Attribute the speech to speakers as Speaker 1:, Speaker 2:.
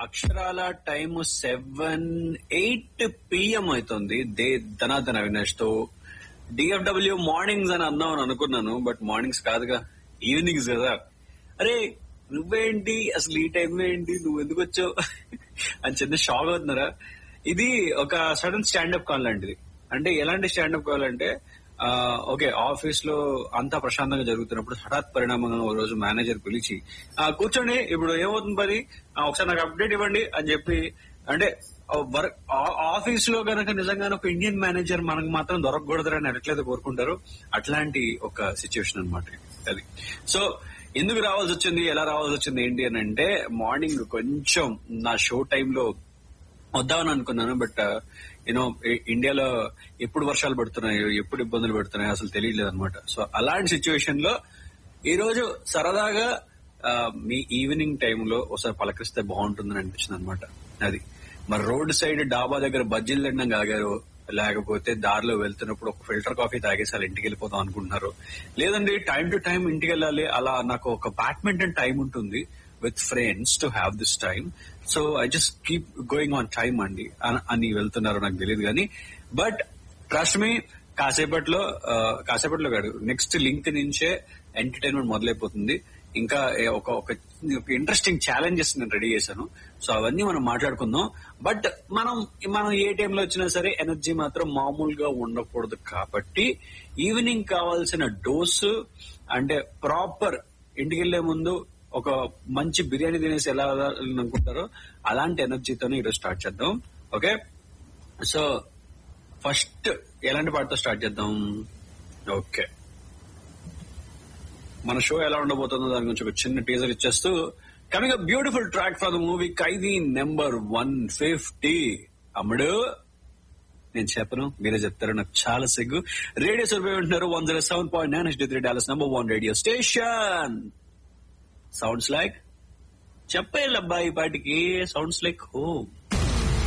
Speaker 1: అక్షరాల time seven eight PM అవుతుంది దే ధనాధన అవినాష్ తో డిఎఫ్డబ్ల్యూ మార్నింగ్స్ అని అందాం అని అనుకున్నాను బట్ మార్నింగ్స్ కాదుగా ఈవినింగ్స్ కదా అరే నువ్వేంటి అసలు ఈ టైం ఏంటి నువ్వు ఎందుకు వచ్చావు అని చిన్న షాక్ అవుతున్నారా ఇది ఒక సడన్ స్టాండప్ కాల్ లాంటిది అంటే ఎలాంటి స్టాండప్ కాల్ అంటే ఆ, ఓకే ఆఫీస్ లో అంతా ప్రశాంతంగా జరుగుతున్నప్పుడు హఠాత్ పరిణామంగా ఓ రోజు మేనేజర్ పిలిచి "ఆ, కూర్చోండి ఇప్పుడు ఏమవుతుంది పది ఆ, ఒకసారి నాకు అప్డేట్ ఇవ్వండి అని చెప్పి అంటే వర్క్ ఆఫీస్ లో గనక నిజంగానే ఒక ఇండియన్ మేనేజర్ మనకు మాత్రం దొరకకూడదని ఎట్లయితే కోరుకుంటారో అట్లాంటి ఒక సిచ్యువేషన్ అనమాట అది సో ఎందుకు రావాల్సి వచ్చింది ఎలా రావాల్సి వచ్చింది ఏంటి అని అంటే మార్నింగ్ కొంచెం నా షో టైంలో వద్దామని అనుకున్నాను బట్ యూనో ఇండియాలో ఎప్పుడు వర్షాలు పడుతున్నాయో ఎప్పుడు ఇబ్బందులు పడుతున్నాయో అసలు తెలియలేదు అనమాట సో అలాంటి సిచ్యువేషన్ లో ఈ రోజు సరదాగా ఆ, మీ ఈవినింగ్ టైంలో ఒకసారి పలకరిస్తే బాగుంటుందని అనిపించింది అనమాట అది మరి రోడ్ సైడ్ డాబా దగ్గర బజ్జీలు తినడం కాగారు లేకపోతే దారిలో వెళ్తున్నప్పుడు ఒక ఫిల్టర్ కాఫీ తాగేసి అలా ఇంటికి వెళ్ళిపోతాం అనుకుంటున్నారు లేదండి టైం టు టైం ఇంటికి వెళ్ళాలి అలా నాకు ఒక బ్యాడ్మింటన్ టైం ఉంటుంది with friends to have this time so I just keep going on time అండి అన- అని వెళ్తున్నారు నాకు తెలియదు కానీ బట్ ట్రస్ట్ మీ కాసేపట్లో ఆ, కాసేపట్లో కాదు నెక్స్ట్ లింక్ నుంచే ఎంటర్టైన్మెంట్ మొదలైపోతుంది ఇంకా ఏ ఒక ఒక ఇంట్రెస్టింగ్ ఛాలెంజెస్ నేను రెడీ చేశాను సో అవన్నీ మనం మాట్లాడుకుందాం బట్ మనం మనం ఏ టైంలో వచ్చినా సరే ఎనర్జీ మాత్రం మామూలుగా ఉండకూడదు కాబట్టి ఈవినింగ్ కావాల్సిన డోసు అంటే ప్రాపర్ ఇంటికి వెళ్లే ముందు ఒక మంచి బిర్యానీ తినేసి ఎలా వెళ్ళాలని అనుకుంటారో అలాంటి ఎనర్జీతోనే ఈరోజు స్టార్ట్ చేద్దాం ఓకే సో ఫస్ట్ ఎలాంటి పాటతో స్టార్ట్ చేద్దాం ఓకే మన షో ఎలా ఉండబోతుందో దాని గురించి ఒక చిన్న టీజర్ ఇచ్చేస్తూ coming beautiful track for the movie Khaidi number one fifty అమ్ముడు నేను చెప్పను మీరే చెప్తారు నాకు చాలా సిగ్గు రేడియో సర్వే ఉంటున్నారు one zero seven point nine three dollars number one radio station sounds like చెప్పేయాలి అబ్బాయి ఈ పాటికి సౌండ్స్ లైక్ హోమ్